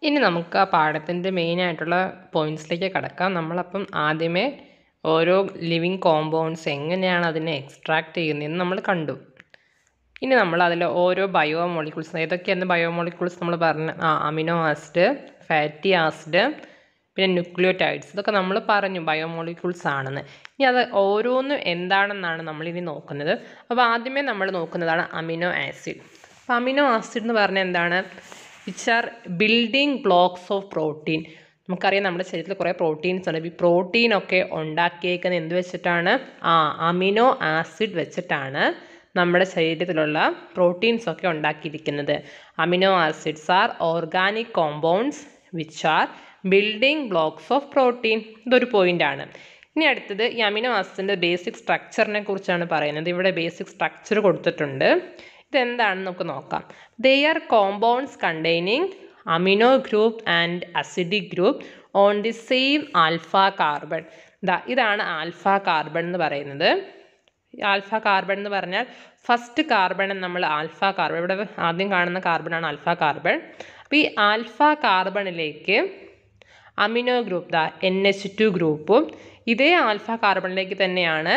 ഇനി നമുക്ക് ആ പാഠത്തിൻ്റെ മെയിനായിട്ടുള്ള പോയിൻറ്റ്സിലേക്ക് കടക്കാം നമ്മളപ്പം ആദ്യമേ ഓരോ ലിവിങ് കോമ്പൗണ്ട്സ് എങ്ങനെയാണ് അതിനെ എക്സ്ട്രാക്ട് ചെയ്യുന്നതെന്ന് നമ്മൾ കണ്ടു ഇനി നമ്മൾ അതിൽ ഓരോ ബയോ മോളിക്യൂൾസ് ഏതൊക്കെയാണ് ബയോ മോളിക്യൂൾസ് നമ്മൾ പറഞ്ഞ ആ അമിനോ ആസിഡ് ഫാറ്റി ആസിഡ് പിന്നെ ന്യൂക്ലിയോടൈഡ്സ് ഇതൊക്കെ നമ്മൾ പറഞ്ഞു ബയോ മോളിക്യൂൾസ് ആണെന്ന് ഇനി അത് ഓരോന്നും എന്താണെന്നാണ് നമ്മളിനി നോക്കുന്നത് അപ്പോൾ ആദ്യമേ നമ്മൾ നോക്കുന്നതാണ് അമിനോ ആസിഡ് അപ്പോൾ അമിനോ ആസിഡ് എന്ന് പറഞ്ഞാൽ എന്താണ് which are building blocks of protein നമുക്കറിയാം നമ്മുടെ ശരീരത്തിൽ കുറേ പ്രോട്ടീൻസ് ഉണ്ട് ഈ പ്രോട്ടീനൊക്കെ ഉണ്ടാക്കിയേക്കുന്നത് എന്ത് വെച്ചിട്ടാണ് ആ അമിനോ ആസിഡ് വെച്ചിട്ടാണ് നമ്മുടെ ശരീരത്തിലുള്ള പ്രോട്ടീൻസ് ഒക്കെ ഉണ്ടാക്കിയിരിക്കുന്നത് amino acids are organic compounds which are building blocks of protein ഇതൊരു പോയിൻ്റാണ് ഇനി അടുത്തത് ഈ അമിനോ ആസിഡിൻ്റെ ബേസിക് സ്ട്രക്ചറിനെ കുറിച്ചാണ് പറയുന്നത് ഇവിടെ ബേസിക് സ്ട്രക്ചർ കൊടുത്തിട്ടുണ്ട് ഇതെന്താണെന്ന് നമുക്ക് നോക്കാം they are compounds containing amino group and acidic group on the same alpha carbon ഇതാ ഇതാണ് ആൽഫ കാർബൺ എന്ന് പറയുന്നത് ആൽഫ കാർബൺ എന്ന് പറഞ്ഞാൽ ഫസ്റ്റ് കാർബൺ നമ്മൾ ആൽഫ കാർബൺ ഇവിടെ ആദ്യം കാണുന്ന കാർബണാണ് ആൽഫ കാർബൺ അപ്പോൾ ഈ ആൽഫ കാർബണിലേക്ക് അമിനോ ഗ്രൂപ്പ് ദാ എൻ എച്ച് ടു ഗ്രൂപ്പും ഇതേ ആൽഫ കാർബണിലേക്ക് തന്നെയാണ്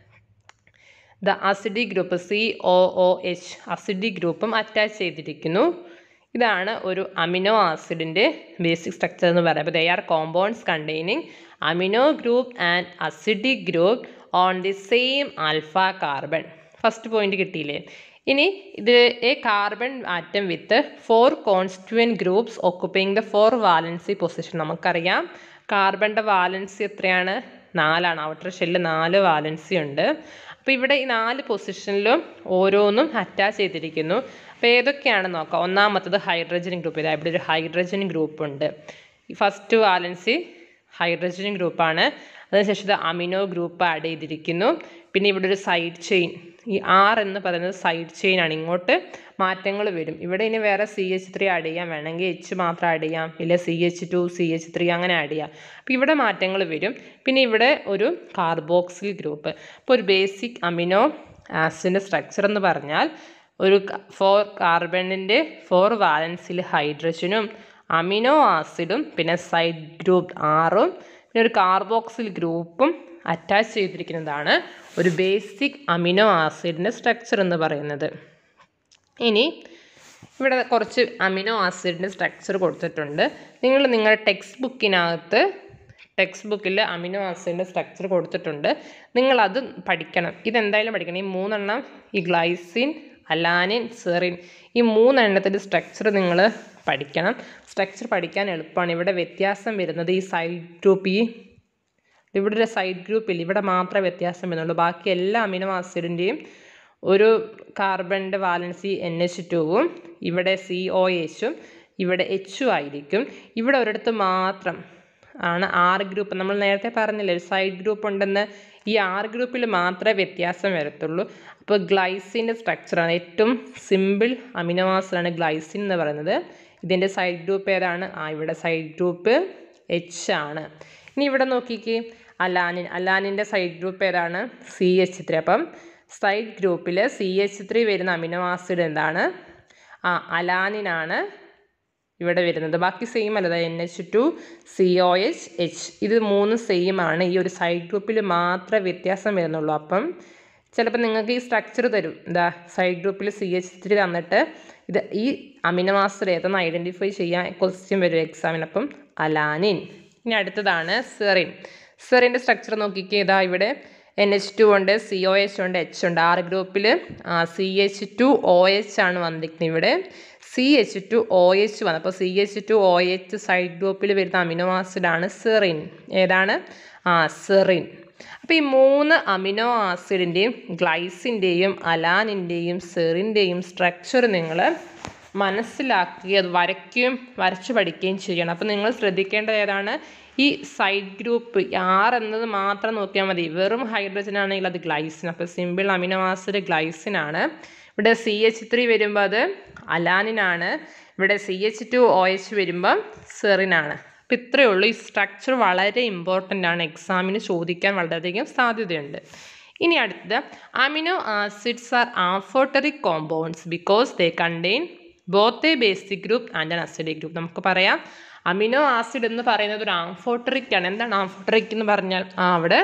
the acidic group C O O H acidic ഗ്രൂപ്പും അറ്റാച്ച് ചെയ്തിരിക്കുന്നു ഇതാണ് ഒരു അമിനോ ആസിഡിൻ്റെ ബേസിക് സ്ട്രക്ചർ എന്ന് പറയുന്നത് അപ്പോൾ they are compounds containing amino group and acidic group on the same alpha carbon first point കിട്ടിയില്ലേ ഇനി ഇത് a carbon atom with four constituent groups occupying the four valency position നമുക്കറിയാം കാർബണിൻ്റെ valency എത്രയാണ് നാലാണ് ഔട്ടർ ഷെല്ല് നാല് valency ഉണ്ട് അപ്പോൾ ഇവിടെ ഈ നാല് പൊസിഷനിലും ഓരോന്നും അറ്റാച്ച് ചെയ്തിരിക്കുന്നു അപ്പോൾ ഏതൊക്കെയാണെന്ന് നോക്കാം ഒന്നാമത്തത് ഹൈഡ്രജൻ ഗ്രൂപ്പ് ഇതാ ഇവിടെ ഒരു ഹൈഡ്രജൻ ഗ്രൂപ്പ് ഉണ്ട് ഈ ഫസ്റ്റ് വാലൻസി ഹൈഡ്രജൻ ഗ്രൂപ്പാണ് അതിനുശേഷം ഇത് അമിനോ ഗ്രൂപ്പ് ആഡ് ചെയ്തിരിക്കുന്നു പിന്നെ ഇവിടെ ഒരു സൈഡ് ചെയിൻ ഈ ആർ എന്ന് പറയുന്നത് സൈഡ് ചെയിൻ ആണ് ഇങ്ങോട്ട് മാറ്റങ്ങൾ വരും ഇവിടെ ഇനി വേറെ സി എച്ച് ത്രീ ആഡ് ചെയ്യാം വേണമെങ്കിൽ എച്ച് മാത്രം ആഡ് ചെയ്യാം ഇല്ല C H two C H three അങ്ങനെ ആഡ് ചെയ്യാം അപ്പോൾ ഇവിടെ മാറ്റങ്ങൾ വരും പിന്നെ ഇവിടെ ഒരു കാർബോക്സിൽ ഗ്രൂപ്പ് അപ്പോൾ ഒരു ബേസിക് അമിനോ ആസിഡിൻ്റെ സ്ട്രക്ചർ എന്ന് പറഞ്ഞാൽ ഒരു ഫോർ കാർബണിൻ്റെ ഫോർ വാലൻസിൽ ഹൈഡ്രജനും അമിനോ ആസിഡും പിന്നെ സൈഡ് ഗ്രൂപ്പ് ആറും പിന്നെ ഒരു കാർബോക്സിൽ ഗ്രൂപ്പും അറ്റാച്ച് ചെയ്തിരിക്കുന്നതാണ് ഒരു ബേസിക് അമിനോ ആസിഡിൻ്റെ സ്ട്രക്ചർ എന്ന് പറയുന്നത് ഇനി ഇവിടെ കുറച്ച് അമിനോ ആസിഡിൻ്റെ സ്ട്രക്ചർ കൊടുത്തിട്ടുണ്ട് നിങ്ങൾ നിങ്ങളുടെ ടെക്സ്റ്റ് ബുക്കിനകത്ത് ടെക്സ്റ്റ് ബുക്കിൽ അമിനോ ആസിഡിൻ്റെ സ്ട്രക്ചർ കൊടുത്തിട്ടുണ്ട് നിങ്ങളത് പഠിക്കണം ഇതെന്തായാലും പഠിക്കണം ഈ മൂന്നെണ്ണം ഈ ഗ്ലൈസിൻ അലാനിൻ സെറിൻ ഈ മൂന്നെണ്ണത്തിൻ്റെ സ്ട്രക്ചർ നിങ്ങൾ പഠിക്കണം സ്ട്രക്ചർ പഠിക്കാൻ എളുപ്പമാണ് ഇവിടെ വ്യത്യാസം വരുന്നത് ഈ സൈഡ് ഗ്രൂപ്പ് ഈ ഇവിടെ ഒരു സൈഡ് ഗ്രൂപ്പിൽ ഇവിടെ മാത്രമേ വ്യത്യാസം വരുന്നുള്ളൂ ബാക്കി എല്ലാ അമിനോ ആസിഡിൻ്റെയും ഒരു കാർബണിൻ്റെ വാലൻസി എൻ എച്ച് ടുവും ഇവിടെ സി ഒ എച്ചും ഇവിടെ എച്ചും ആയിരിക്കും ഇവിടെ ഒരിടത്ത് മാത്രം ആണ് ആർ ഗ്രൂപ്പ് നമ്മൾ നേരത്തെ പറഞ്ഞില്ലേ ഒരു സൈഡ് ഗ്രൂപ്പ് ഉണ്ടെന്ന് ഈ ആർ ഗ്രൂപ്പിൽ മാത്രമേ വ്യത്യാസം വരത്തുള്ളൂ അപ്പോൾ ഗ്ലൈസിൻ്റെ സ്ട്രക്ചറാണ് ഏറ്റവും സിമ്പിൾ അമിനോ ആസിഡാണ് ഗ്ലൈസിൻ എന്ന് പറയുന്നത് ഇതിൻ്റെ സൈഡ് ഗ്രൂപ്പ് ഏതാണ് ആ ഇവിടെ സൈഡ് ഗ്രൂപ്പ് എച്ച് ആണ് ഇനി ഇവിടെ നോക്കിക്കേ അലാനിൻ അലാനിൻ്റെ സൈഡ് ഗ്രൂപ്പ് ഏതാണ് സി എച്ച് ത്രീ അപ്പം സൈഡ് ഗ്രൂപ്പിൽ സി എച്ച് ത്രീ വരുന്ന അമിനോ ആസിഡ് എന്താണ് ആ അലാനിനാണ് ഇവിടെ വരുന്നത് ബാക്കി സെയിം അല്ല N H two C O H H ഇത് മൂന്ന് സെയിം ആണ് ഈ ഒരു സൈഡ് ഗ്രൂപ്പിൽ മാത്രമേ വ്യത്യാസം വരുന്നുള്ളൂ അപ്പം ചിലപ്പോൾ നിങ്ങൾക്ക് ഈ സ്ട്രക്ചർ തരും എന്താ സൈഡ് ഗ്രൂപ്പിൽ സി എച്ച് ത്രീ തന്നിട്ട് ഇത് ഈ അമിനോ ആസിഡ് ഏതെന്ന് ഐഡൻറ്റിഫൈ ചെയ്യാൻ ക്വസ്റ്റ്യൻ വരും എക്സാമിന് അപ്പം അലാനിൻ ഇനി അടുത്തതാണ് സെറിൻ സെറിൻ്റെ സ്ട്രക്ചർ നോക്കിക്കേ ഇതാ ഇവിടെ എൻ എച്ച് ടു ഉണ്ട് സി ഒ എച്ച് ഉണ്ട് എച്ച് ഉണ്ട് ആറ് ഗ്രൂപ്പിൽ C H two O H ആണ് വന്നിരിക്കുന്നത് ഇവിടെ C H two O H വന്നു അപ്പോൾ C H two O H side ഗ്രൂപ്പിൽ വരുന്ന അമിനോ ആസിഡാണ് സെറിൻ ഏതാണ് ആ സെറിൻ അപ്പോൾ ഈ മൂന്ന് അമിനോ ആസിഡിൻ്റെയും ഗ്ലൈസിൻ്റെയും അലാനിൻ്റെയും സെറിൻ്റെയും സ്ട്രക്ചർ നിങ്ങൾ മനസ്സിലാക്കി അത് വരയ്ക്കുകയും വരച്ച് പഠിക്കുകയും ചെയ്യണം അപ്പോൾ നിങ്ങൾ ശ്രദ്ധിക്കേണ്ടത് ഏതാണ് ഈ സൈഡ് ഗ്രൂപ്പ് ആർ എന്നത് മാത്രം നോക്കിയാൽ മതി വെറും ഹൈഡ്രജൻ ആണെങ്കിൽ അത് ഗ്ലൈസിൻ അപ്പോൾ സിമ്പിൾ അമിനോ ആസിഡ് ഗ്ലൈസിൻ ആണ് ഇവിടെ സി എച്ച് ത്രീ വരുമ്പോൾ അത് അലാനിനാണ് ഇവിടെ C H two O H വരുമ്പോൾ സെറിനാണ് അപ്പോൾ ഇത്രയേ ഉള്ളൂ ഈ സ്ട്രക്ചർ വളരെ ഇമ്പോർട്ടൻ്റ് ആണ് എക്സാമിന് ചോദിക്കാൻ വളരെയധികം സാധ്യതയുണ്ട് ഇനി അടുത്തത് amino acids are amphoteric compounds because they contain both a basic group and an acidic group നമുക്ക് പറയാം അമിനോ ആസിഡ് എന്ന് പറയുന്നത് ഒരു ആംഫോട്ടറിക് ആണ് എന്താണ് ആംഫോട്ടറിക് എന്ന് പറഞ്ഞാൽ ആ അവിടെ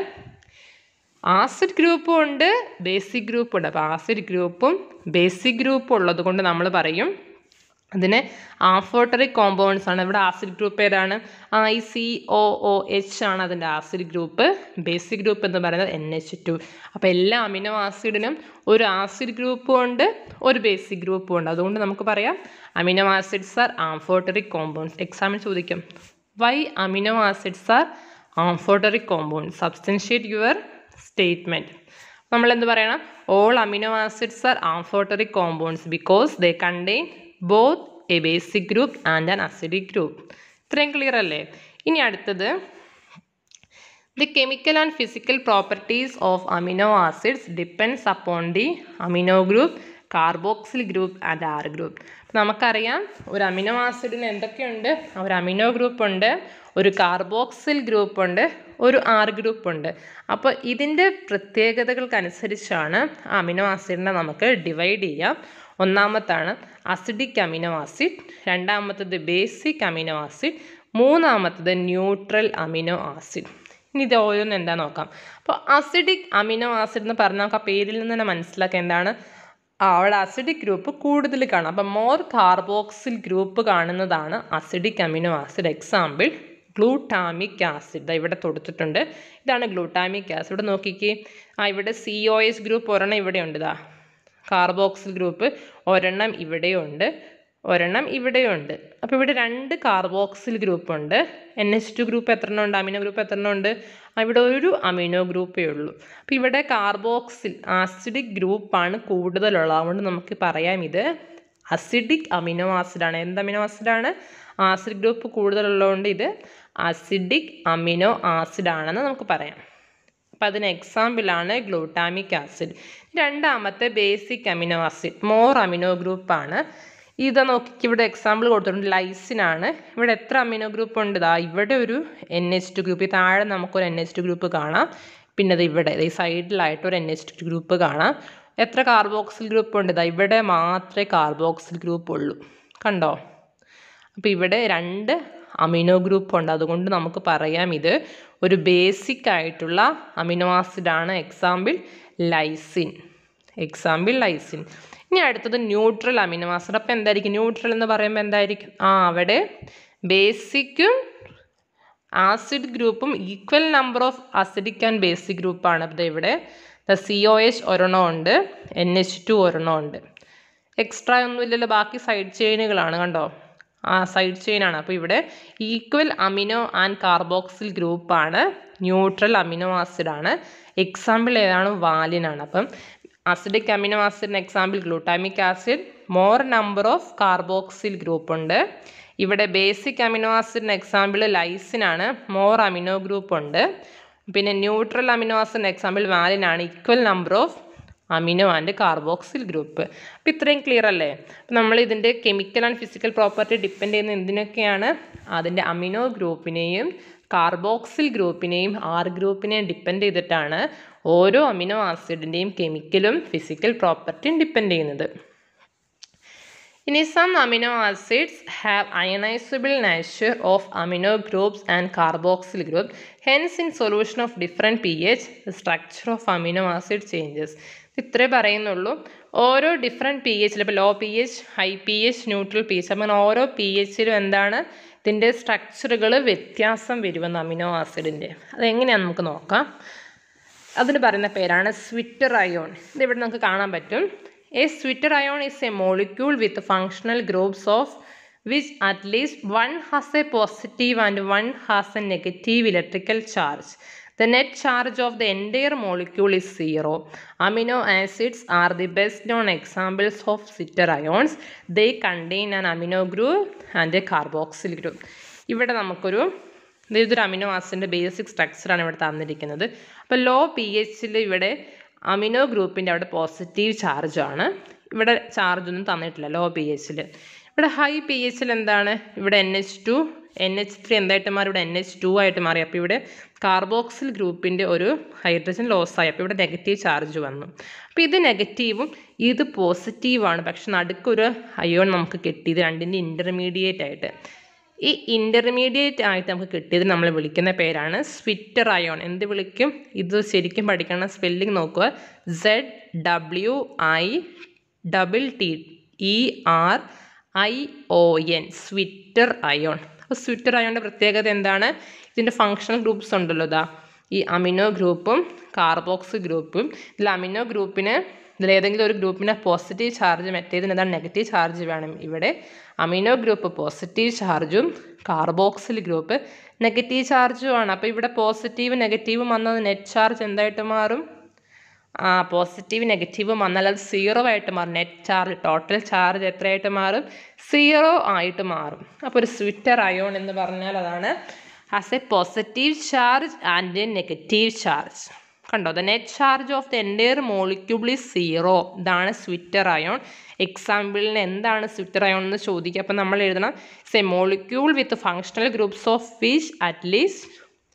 ആസിഡ് ഗ്രൂപ്പും ഉണ്ട് ബേസിക് ഗ്രൂപ്പും ഉണ്ട് അപ്പോൾ ആസിഡ് ഗ്രൂപ്പും ബേസിക് ഗ്രൂപ്പും ഉള്ളത് കൊണ്ട് നമ്മൾ പറയും അതിനെ ആംഫോട്ടറിക് കോമ്പൗണ്ട്സ് ആണ് ഇവിടെ ആസിഡ് ഗ്രൂപ്പ് ഏതാണ് ഐ സി ഒ ഒ എച്ച് ആണ് അതിൻ്റെ ആസിഡ് ഗ്രൂപ്പ് ബേസിക് ഗ്രൂപ്പ് എന്ന് പറയുന്നത് എൻ എച്ച് ടു അപ്പോൾ എല്ലാ അമിനോ ആസിഡിനും ഒരു ആസിഡ് ഗ്രൂപ്പും ഉണ്ട് ഒരു ബേസിക് ഗ്രൂപ്പും ഉണ്ട് അതുകൊണ്ട് നമുക്ക് പറയാം amino acids are amphoteric compounds എക്സാമിൽ ചോദിക്കും why amino acids are amphoteric compound substantiate your statement നമ്മൾ എന്ത് പറയണം all amino acids are amphoteric compounds because they contain both a basic group and an acidic group ഇത്രയും clear അല്ലേ ഇനി അടുത്തത് the chemical and physical properties of amino acids depends upon the amino group carboxyl group and R group നമുക്കറിയാം ഒരു amino ആസിഡിന് എന്തൊക്കെയുണ്ട് ഒരു amino group ഉണ്ട് ഒരു കാർബോക്സിൽ ഗ്രൂപ്പ് ഉണ്ട് ഒരു ആർ ഗ്രൂപ്പ് ഉണ്ട് അപ്പോൾ ഇതിൻ്റെ പ്രത്യേകതകൾക്കനുസരിച്ചാണ് ആ അമിനോ ആസിഡിനെ നമുക്ക് ഡിവൈഡ് ചെയ്യാം ഒന്നാമത്താണ് അസിഡിക് അമിനോ ആസിഡ് രണ്ടാമത്തത് ബേസിക് അമിനോ ആസിഡ് മൂന്നാമത്തത് ന്യൂട്രൽ അമിനോ ആസിഡ് ഇനി ഇത് ഓരോന്നും എന്താ നോക്കാം അപ്പോൾ അസിഡിക് അമിനോ ആസിഡ് എന്ന് പറഞ്ഞാൽ നമുക്ക് ആ പേരിൽ നിന്ന് തന്നെ മനസ്സിലാക്കുക എന്താണ് ആ, അവിടെ അസിഡിക് ഗ്രൂപ്പ് കൂടുതൽ കാണാം അപ്പം മോർ കാർബോക്സിൽ ഗ്രൂപ്പ് കാണുന്നതാണ് acidic amino acid example glutamic acid ദാ ഇവിടെ കൊടുത്തിട്ടുണ്ട് ഇതാണ് ഗ്ലൂട്ടാമിക് ആസിഡ് ഇവിടെ നോക്കിക്കേ ആ ഇവിടെ സി ഒ എസ് ഗ്രൂപ്പ് ഒരെണ്ണം ഇവിടെ ഉണ്ട് ഇതാ കാർബോക്സിൽ ഗ്രൂപ്പ് ഒരെണ്ണം ഇവിടെയുണ്ട് ഒരെണ്ണം ഇവിടെയുണ്ട് അപ്പോൾ ഇവിടെ രണ്ട് കാർബോക്സിൽ ഗ്രൂപ്പ് ഉണ്ട് എൻ എച്ച് ടു ഗ്രൂപ്പ് എത്ര എണ്ണം ഉണ്ട് അമിനോ ഗ്രൂപ്പ് എത്ര എണ്ണം ഉണ്ട് ആ, ഇവിടെ ഒരു അമിനോ ഗ്രൂപ്പേ ഉള്ളൂ അപ്പോൾ ഇവിടെ കാർബോക്സിൽ ആസിഡിക് ഗ്രൂപ്പാണ് കൂടുതലുള്ളത് അതുകൊണ്ട് നമുക്ക് പറയാം ഇത് അസിഡിക് അമിനോ ആസിഡാണ് എന്ത് അമിനോ ആസിഡാണ് ആസിഡ് ഗ്രൂപ്പ് കൂടുതലുള്ളതുകൊണ്ട് ഇത് അസിഡിക് അമിനോ ആസിഡാണെന്ന് നമുക്ക് പറയാം അപ്പം അതിന് എക്സാമ്പിളാണ് ഗ്ലൂട്ടാമിക് ആസിഡ് രണ്ടാമത്തെ basic amino acid more amino ഗ്രൂപ്പാണ് ഇത് നോക്കി ഇവിടെ എക്സാമ്പിൾ കൊടുത്തിട്ടുണ്ട് ലൈസിനാണ് ഇവിടെ എത്ര അമിനോ ഗ്രൂപ്പ് ഉണ്ട് ഇതാ ഇവിടെ ഒരു എൻ എച്ച് ടു ഗ്രൂപ്പ് ഈ താഴെ നമുക്കൊരു എൻ എച്ച് ടു ഗ്രൂപ്പ് കാണാം പിന്നെ ഇത് ഇവിടെ ഈ സൈഡിലായിട്ട് ഒരു എൻ എച്ച് ടു ഗ്രൂപ്പ് കാണാം എത്ര കാർബോക്സിൽ ഗ്രൂപ്പ് ഉണ്ട് ഇതാ ഇവിടെ മാത്രമേ കാർബോക്സിൽ ഗ്രൂപ്പ് ഉള്ളൂ കണ്ടോ അപ്പോൾ ഇവിടെ രണ്ട് അമിനോ ഗ്രൂപ്പ് ഉണ്ട് അതുകൊണ്ട് നമുക്ക് പറയാം ഇത് ഒരു ബേസിക് ആയിട്ടുള്ള അമിനോ ആസിഡാണ് എക്സാമ്പിൾ ലൈസിൻ എക്സാമ്പിൾ ലൈസിൻ ഇനി അടുത്തത് ന്യൂട്രൽ അമിനോ ആസിഡ് അപ്പോൾ എന്തായിരിക്കും ന്യൂട്രൽ എന്ന് പറയുമ്പോൾ എന്തായിരിക്കും ആ അവിടെ ബേസിക്കും ആസിഡ് ഗ്രൂപ്പും equal number of acidic and basic ഗ്രൂപ്പാണ് അപ്പോൾ ഇവിടെ സി ഒ എച്ച് ഒരെണ്ണം ഉണ്ട് എൻ എച്ച് ടു ഒരെണ്ണം ഉണ്ട് എക്സ്ട്രാ ഒന്നുമില്ലല്ലോ ബാക്കി സൈഡ് ചെയിനുകളാണ് കണ്ടോ ആ സൈഡ് ചെയിനാണ് അപ്പോൾ ഇവിടെ ഈക്വൽ അമിനോ ആൻഡ് കാർബോക്സിൽ ഗ്രൂപ്പാണ് ന്യൂട്രൽ അമിനോ ആസിഡാണ് എക്സാമ്പിൾ ഏതാണ് വാലിനാണ് അപ്പം അസിഡിക് അമിനോ ആസിഡിന് example glutamic acid more number of carboxyl group ഉണ്ട് ഇവിടെ ബേസിക് അമിനോ ആസിഡിന് എക്സാമ്പിൾ ലൈസിനാണ് മോർ അമിനോ ഗ്രൂപ്പ് ഉണ്ട് പിന്നെ ന്യൂട്രൽ അമിനോ ആസിഡിന് എക്സാമ്പിൾ വാലിനാണ് equal number of amino and carboxyl group അപ്പോൾ ഇത്രയും ക്ലിയർ അല്ലേ അപ്പോൾ നമ്മൾ ഇതിൻ്റെ chemical and physical property depend ചെയ്യുന്ന എന്തിനൊക്കെയാണ് അതിൻ്റെ അമിനോ ഗ്രൂപ്പിനെയും കാർബോക്സിൽ ഗ്രൂപ്പിനെയും ആർ ഗ്രൂപ്പിനെയും ഡിപ്പെൻഡ് ചെയ്തിട്ടാണ് ഓരോ അമിനോ ആസിഡിൻ്റെയും കെമിക്കലും ഫിസിക്കൽ പ്രോപ്പർട്ടിയും ഡിപ്പെൻഡ് ചെയ്യുന്നത് ഇനി some amino acids have ionizable nature of amino groups and carboxyl group hence in solution of different P H the structure of amino acid changes ഇത്രേ പറയുന്നുള്ളൂ ഓരോ ഡിഫറെൻറ്റ് പി എച്ചിൽ ഇപ്പോൾ low P H high P H neutral P H അങ്ങനെ ഓരോ P എച്ചിലും എന്താണ് ഇതിൻ്റെ സ്ട്രക്ചറുകൾ വ്യത്യാസം വരുമെന്ന് അമിനോ ആസിഡിൻ്റെ അതെങ്ങനെയാണെന്ന് നമുക്ക് നോക്കാം അതിന് പറയുന്ന പേരാണ് സ്വിറ്റർ അയോൺ ഇത് ഇവിടെ നമുക്ക് കാണാൻ പറ്റും a zwitter ion is a molecule with functional groups of which at least one has a positive and one has a negative electrical charge The net charge of the entire molecule is zero. Amino acids are the best known examples of sitter ions. They contain an amino group and a carboxyl group. ഇവിടെ നമുക്കൊരു ഇത് ഇതൊരു amino ആസിഡിൻ്റെ basic സ്ട്രക്ചറാണ് ഇവിടെ തന്നിരിക്കുന്നത് അപ്പോൾ law P എച്ചിൽ ഇവിടെ അമിനോ ഗ്രൂപ്പിൻ്റെ അവിടെ പോസിറ്റീവ് ചാർജാണ് ഇവിടെ ചാർജ് ഒന്നും തന്നിട്ടില്ല ലോ പി എച്ചിൽ ഇവിടെ ഹൈ പി എച്ചിൽ എന്താണ് ഇവിടെ N H two N H three എന്തായിട്ട് മാറി ഇവിടെ എൻ എച്ച് ടു ആയിട്ട് മാറി അപ്പോൾ ഇവിടെ കാർബോക്സിൽ ഗ്രൂപ്പിൻ്റെ ഒരു ഹൈഡ്രജൻ ലോസ് ആയി അപ്പോൾ ഇവിടെ നെഗറ്റീവ് ചാർജ് വന്നു അപ്പോൾ ഇത് നെഗറ്റീവും ഇത് പോസിറ്റീവാണ് പക്ഷെ നടുക്കൊരു അയോൺ നമുക്ക് കിട്ടിയത് രണ്ടിൻ്റെ ഇൻ്റർമീഡിയറ്റ് ആയിട്ട് ഈ ഇൻ്റർമീഡിയറ്റ് ആയിട്ട് നമുക്ക് കിട്ടിയത് നമ്മൾ വിളിക്കുന്ന പേരാണ് സ്വിറ്റർ അയോൺ എന്ത് വിളിക്കും ഇത് ശരിക്കും പഠിക്കണം സ്പെല്ലിംഗ് നോക്കുക Z W I double T E R I O N zwitter ion അപ്പോൾ സ്വിറ്റർ അയോണിൻ്റെ പ്രത്യേകത എന്താണ് ഇതിൻ്റെ ഫങ്ഷണൽ ഗ്രൂപ്പ്സ് ഉണ്ടല്ലോ ഇതാ ഈ അമിനോ ഗ്രൂപ്പും കാർബോക്സ് ഗ്രൂപ്പും ഇതിൽ അമിനോ ഗ്രൂപ്പിന് ഇതിലേതെങ്കിലും ഒരു ഗ്രൂപ്പിന് പോസിറ്റീവ് ചാർജ് മറ്റേതിന് എന്താണ് നെഗറ്റീവ് ചാർജ് വേണം ഇവിടെ അമിനോ ഗ്രൂപ്പ് പോസിറ്റീവ് ചാർജും കാർബോക്സിൽ ഗ്രൂപ്പ് നെഗറ്റീവ് ചാർജും ആണ് അപ്പോൾ ഇവിടെ പോസിറ്റീവ് നെഗറ്റീവും വന്നത് നെറ്റ് ചാർജ് എന്തായിട്ട് മാറും ആ പോസിറ്റീവ് നെഗറ്റീവ് വന്നാൽ അത് സീറോ ആയിട്ട് മാറും നെറ്റ് ചാർജ് ടോട്ടൽ ചാർജ് എത്രയായിട്ട് മാറും സീറോ ആയിട്ട് മാറും അപ്പോൾ ഒരു സ്വിറ്റർ അയോൺ എന്ന് പറഞ്ഞാൽ അതാണ് has a positive charge and a negative charge കണ്ടോ the net charge of the entire molecule is zero ഇതാണ് സ്വിറ്റർ അയോൺ എക്സാമ്പിളിന് എന്താണ് സ്വിറ്റർ അയോൺ എന്ന് ചോദിക്കുക അപ്പോൾ നമ്മൾ എഴുതണം say molecule with functional groups of which at least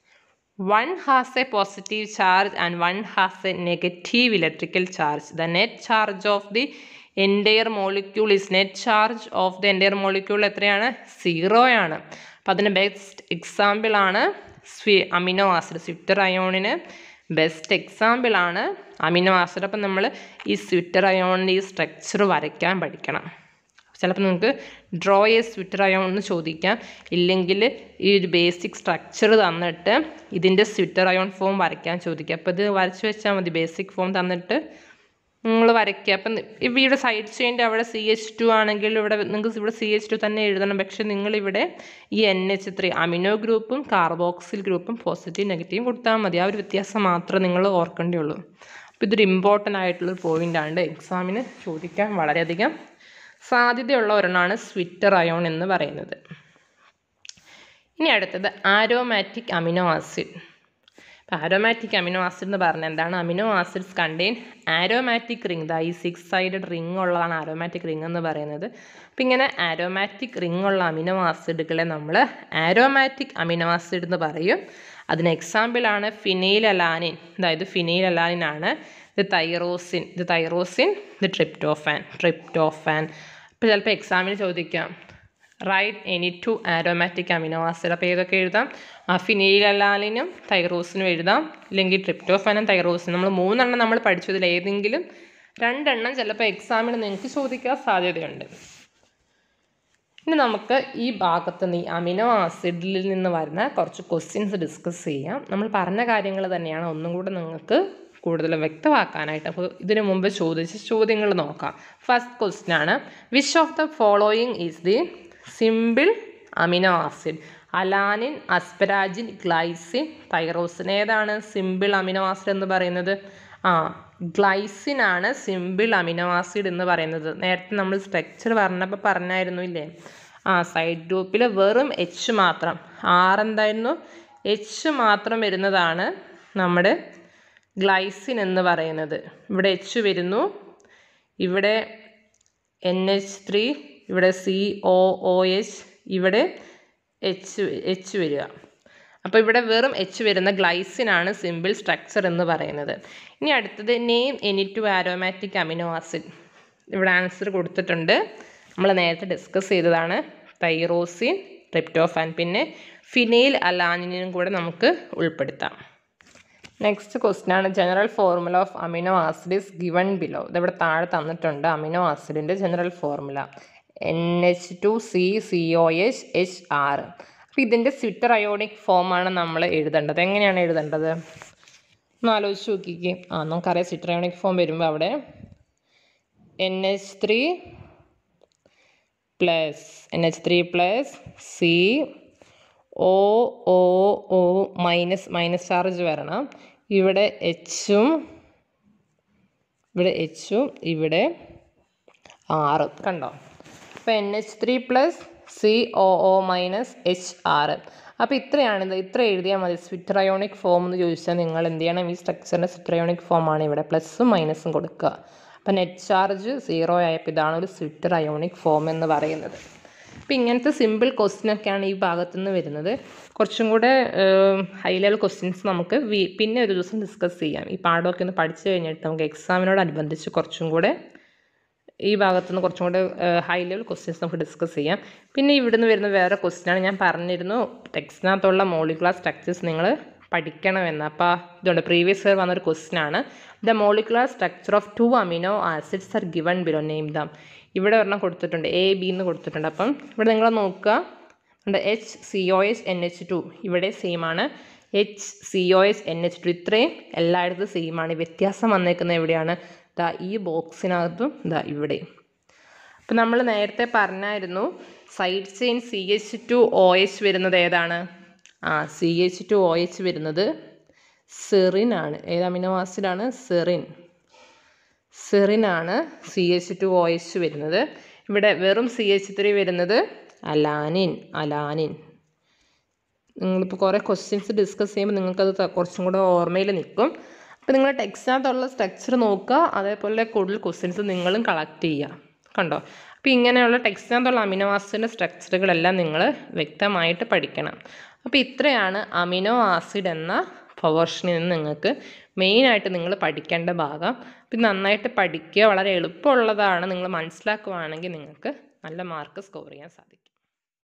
one has a positive charge and one has a negative electrical charge the net charge of the entire molecule is net charge of the entire molecule എത്രയാണ് zero ആണ് അപ്പം അതിന് best example ആണ് സ്വി amino acid zwitter അയോണിന് best example ആണ് amino acid അപ്പം നമ്മൾ ഈ സ്വിറ്റർ അയോണിൻ്റെ ഈ സ്ട്രക്ചർ വരയ്ക്കാൻ പഠിക്കണം ചിലപ്പോൾ നിങ്ങൾക്ക് ഡ്രോ എ സ്വിറ്റർ അയോൺ എന്ന് ചോദിക്കാം ഇല്ലെങ്കിൽ ഈ ഒരു ബേസിക് സ്ട്രക്ചർ തന്നിട്ട് ഇതിൻ്റെ സ്വിറ്റർ അയോൺ ഫോം വരയ്ക്കാൻ ചോദിക്കാം അപ്പോൾ ഇത് വരച്ച് വെച്ചാൽ മതി ബേസിക് ഫോം തന്നിട്ട് നിങ്ങൾ വരയ്ക്കുക അപ്പം ഇവിടെ സൈഡ് ചെയിൻ്റെ അവിടെ സി എച്ച് ടു ആണെങ്കിൽ ഇവിടെ നിങ്ങൾക്ക് ഇവിടെ സി എച്ച് ടു തന്നെ എഴുതണം പക്ഷെ നിങ്ങളിവിടെ ഈ എൻ എച്ച് ത്രീ അമിനോ ഗ്രൂപ്പും കാർബോക്സിൽ ഗ്രൂപ്പും പോസിറ്റീവ് നെഗറ്റീവും കൊടുത്താൽ മതി ആ ഒരു വ്യത്യാസം മാത്രമേ നിങ്ങൾ ഓർക്കേണ്ടിയുള്ളൂ അപ്പോൾ ഇതൊരു ഇമ്പോർട്ടൻ്റ് ആയിട്ടുള്ളൊരു പോയിൻ്റാണ് എക്സാമിന് ചോദിക്കാൻ വളരെയധികം സാധ്യതയുള്ള ഒരെണ്ണമാണ് സ്വിറ്റർ അയോൺ എന്ന് പറയുന്നത് ഇനി അടുത്തത് ആരോമാറ്റിക് അമിനോ ആസിഡ് അപ്പോൾ ആരോമാറ്റിക് അമിനോ ആസിഡ് എന്ന് പറഞ്ഞാൽ എന്താണ് amino acids contain aromatic ring ദാ ഈ സിക്സ് സൈഡഡ് റിംഗ് ഉള്ളതാണ് ആരോമാറ്റിക് റിംഗ് എന്ന് പറയുന്നത് അപ്പം ഇങ്ങനെ ആരോമാറ്റിക് റിംഗ് ഉള്ള അമിനോ ആസിഡുകളെ നമ്മൾ ആരോമാറ്റിക് അമിനോ ആസിഡ് എന്ന് പറയും അതിന് എക്സാമ്പിളാണ് ഫിനൈൽ അലാനിൻ അതായത് ഫിനൈൽ അലാനിൻ ആണ് ഇത് തൈറോസിൻ ഇത് തൈറോസിൻ ഇത് ട്രിപ്റ്റോഫാൻ ട്രിപ്റ്റോഫാൻ അപ്പോൾ ചിലപ്പോൾ എക്സാമിന് ചോദിക്കാം write any two aromatic amino acid അപ്പോൾ ഏതൊക്കെ എഴുതാം ആ ഫിനൈലലാലിനും തൈറോസിനും എഴുതാം ഇല്ലെങ്കിൽ ട്രിപ്റ്റോഫാനും തൈറോസിനും നമ്മൾ മൂന്നെണ്ണം നമ്മൾ പഠിച്ചതിൽ ഏതെങ്കിലും രണ്ടെണ്ണം ചിലപ്പോൾ എക്സാമിന് നിങ്ങൾക്ക് ചോദിക്കാൻ സാധ്യതയുണ്ട് ഇനി നമുക്ക് ഈ ഭാഗത്ത് നിന്ന് ഈ അമിനോ ആസിഡിൽ നിന്ന് വരുന്ന കുറച്ച് ക്വസ്റ്റ്യൻസ് ഡിസ്കസ് ചെയ്യാം നമ്മൾ പറഞ്ഞ കാര്യങ്ങൾ തന്നെയാണ് ഒന്നും കൂടെ നിങ്ങൾക്ക് കൂടുതൽ വ്യക്തമാക്കാനായിട്ട് അപ്പോൾ ഇതിനു മുമ്പ് ചോദിച്ച ചോദ്യങ്ങൾ നോക്കാം ഫസ്റ്റ് ക്വസ്റ്റ്യൻ ആണ് which of the following is the simple amino acid alanine asparagine glycine tyrosine ഏതാണ് സിമ്പിൾ അമിനോ ആസിഡ് എന്ന് പറയുന്നത് ആ ഗ്ലൈസിൻ ആണ് സിമ്പിൾ അമിനോ ആസിഡ് എന്ന് പറയുന്നത് നേരത്തെ നമ്മൾ സ്ട്രക്ചർ പറഞ്ഞപ്പോൾ പറഞ്ഞായിരുന്നു ഇല്ലേ ആ സൈഡ് ഗ്രൂപ്പിൽ വെറും എച്ച് മാത്രം ആർ എന്തായിരുന്നു എച്ച് മാത്രം വരുന്നതാണ് നമ്മുടെ ഗ്ലൈസിൻ എന്ന് പറയുന്നത് ഇവിടെ എച്ച് വരുന്നു ഇവിടെ എൻ എച്ച് ത്രീ ഇവിടെ സി ഒ ഒ എച്ച് ഇവിടെ എച്ച് എച്ച് വരിക അപ്പോൾ ഇവിടെ വെറും എച്ച് വരുന്ന ഗ്ലൈസിനാണ് സിമ്പിൾ സ്ട്രക്ചർ എന്ന് പറയുന്നത് ഇനി അടുത്തത് name any two aromatic amino acid ഇവിടെ ആൻസർ കൊടുത്തിട്ടുണ്ട് നമ്മൾ നേരത്തെ ഡിസ്കസ് ചെയ്തതാണ് തൈറോസിൻ ട്രിപ്റ്റോഫാൻ പിന്നെ ഫിനൈൽ അലാനിനും കൂടെ നമുക്ക് ഉൾപ്പെടുത്താം നെക്സ്റ്റ് ക്വസ്റ്റ്യൻ ആണ് general formula of amino acid is given below ഇതിവിടെ താഴെ തന്നിട്ടുണ്ട് അമിനോ ആസിഡിൻ്റെ general formula N H two C C O H H H R ഇതിൻ്റെ സ്വിറ്റർ അയോണിക് ഫോമാണ് നമ്മൾ എഴുതേണ്ടത് എങ്ങനെയാണ് എഴുതേണ്ടത് ഒന്ന് ആലോചിച്ച് നോക്കിക്കേ ആ നമുക്കറിയാം സ്വിറ്റർ അയോണിക് ഫോം വരുമ്പോൾ അവിടെ N H three plus N H three plus C O O O minus minus charge വരണം ഇവിടെ എച്ചും ഇവിടെ എച്ചും ഇവിടെ ആറും കണ്ടോ അപ്പോൾ N H three plus C O O minus H R അപ്പോൾ ഇത്രയാണിത് ഇത്ര എഴുതിയാൽ മതി സ്വിറ്ററയോണിക് ഫോം എന്ന് ചോദിച്ചാൽ നിങ്ങൾ എന്ത് ചെയ്യണം ഈ സ്ട്രക്ചറിൻ്റെ സ്വിറ്ററയോണിക് ഫോമാണ് ഇവിടെ പ്ലസും മൈനസും കൊടുക്കുക അപ്പോൾ നെറ്റ് ചാർജ് സീറോ ആയപ്പോൾ ഇതാണ് ഒരു സ്വിറ്റർ അയോണിക് ഫോം എന്ന് പറയുന്നത് അപ്പോൾ ഇങ്ങനത്തെ സിമ്പിൾ ക്വസ്റ്റ്യനൊക്കെയാണ് ഈ ഭാഗത്തുനിന്ന് വരുന്നത് കുറച്ചും കൂടെ ഹൈ ലെവൽ ക്വസ്റ്റ്യൻസ് നമുക്ക് വി- പിന്നെ ഒരു ദിവസം ഡിസ്കസ് ചെയ്യാം ഈ പാഠമൊക്കെ ഒന്ന് പഠിച്ചു കഴിഞ്ഞിട്ട് നമുക്ക് എക്സാമിനോടനുബന്ധിച്ച് കുറച്ചും കൂടെ ഈ ഭാഗത്തുനിന്ന് കുറച്ചും കൂടെ ഹൈ ലെവൽ ക്വസ്റ്റ്യൻസ് നമുക്ക് ഡിസ്കസ് ചെയ്യാം പിന്നെ ഇവിടുന്ന് വരുന്ന വേറെ ക്വസ്റ്റ്യനാണ് ഞാൻ പറഞ്ഞിരുന്നു ടെക്സ്റ്റിനകത്തുള്ള മോളിക്കുലർ സ്ട്രക്ചേഴ്സ് നിങ്ങൾ പഠിക്കണമെന്ന് അപ്പോൾ ഇതുണ്ട് പ്രീവിയസ് ഇയർ വന്നൊരു ക്വസ്റ്റ്യൻ ആണ് the molecular structure of two amino acids are given below name them ഇവിടെ ഒരെണ്ണം കൊടുത്തിട്ടുണ്ട് എ ബി എന്ന് കൊടുത്തിട്ടുണ്ട് അപ്പം ഇവിടെ നിങ്ങൾ നോക്കുക ഉണ്ട് H C O S N H two ഇവിടെ സെയിം ആണ് H C O S N H two ഇത്രയും എല്ലായിടത്തും സെയിം ആണ് വ്യത്യാസം വന്നേക്കുന്നത് എവിടെയാണ് ദാ ഈ ബോക്സിനകത്തും ദാ ഇവിടെ അപ്പം നമ്മൾ നേരത്തെ പറഞ്ഞായിരുന്നു side chain C H two O H വരുന്നത് ഏതാണ് ആ C H two O H വരുന്നത് സെറിൻ ആണ് ഏത് അമിനോ ആസിഡാണ് സെറിൻ സെറിനാണ് C H two O H വരുന്നത് ഇവിടെ വെറും സി എച്ച് ത്രീ വരുന്നത് അലാനിൻ അലാനിൻ നിങ്ങളിപ്പോൾ കുറേ ക്വസ്റ്റ്യൻസ് ഡിസ്കസ് ചെയ്യുമ്പോൾ നിങ്ങൾക്കത് ത- കുറച്ചും കൂടെ ഓർമ്മയിൽ നിൽക്കും അപ്പോൾ നിങ്ങൾ ടെക്സ്റ്റിനകത്തുള്ള സ്ട്രക്ചർ നോക്കുക അതേപോലെ കൂടുതൽ ക്വസ്റ്റ്യൻസ് നിങ്ങളും കളക്ട് ചെയ്യുക കണ്ടോ അപ്പോൾ ഇങ്ങനെയുള്ള ടെക്സ്റ്റിനകത്തുള്ള അമിനോ ആസിഡിൻ്റെ സ്ട്രക്ചറുകളെല്ലാം നിങ്ങൾ വ്യക്തമായിട്ട് പഠിക്കണം അപ്പോൾ ഇത്രയാണ് അമിനോ ആസിഡ് എന്ന പോർഷനിൽ നിന്ന് നിങ്ങൾക്ക് മെയിനായിട്ട് നിങ്ങൾ പഠിക്കേണ്ട ഭാഗം ഇത് നന്നായിട്ട് പഠിക്കുക വളരെ എളുപ്പമുള്ളതാണ് നിങ്ങൾ മനസ്സിലാക്കുവാണെങ്കിൽ നിങ്ങൾക്ക് നല്ല മാർക്ക് സ്കോർ ചെയ്യാൻ സാധിക്കും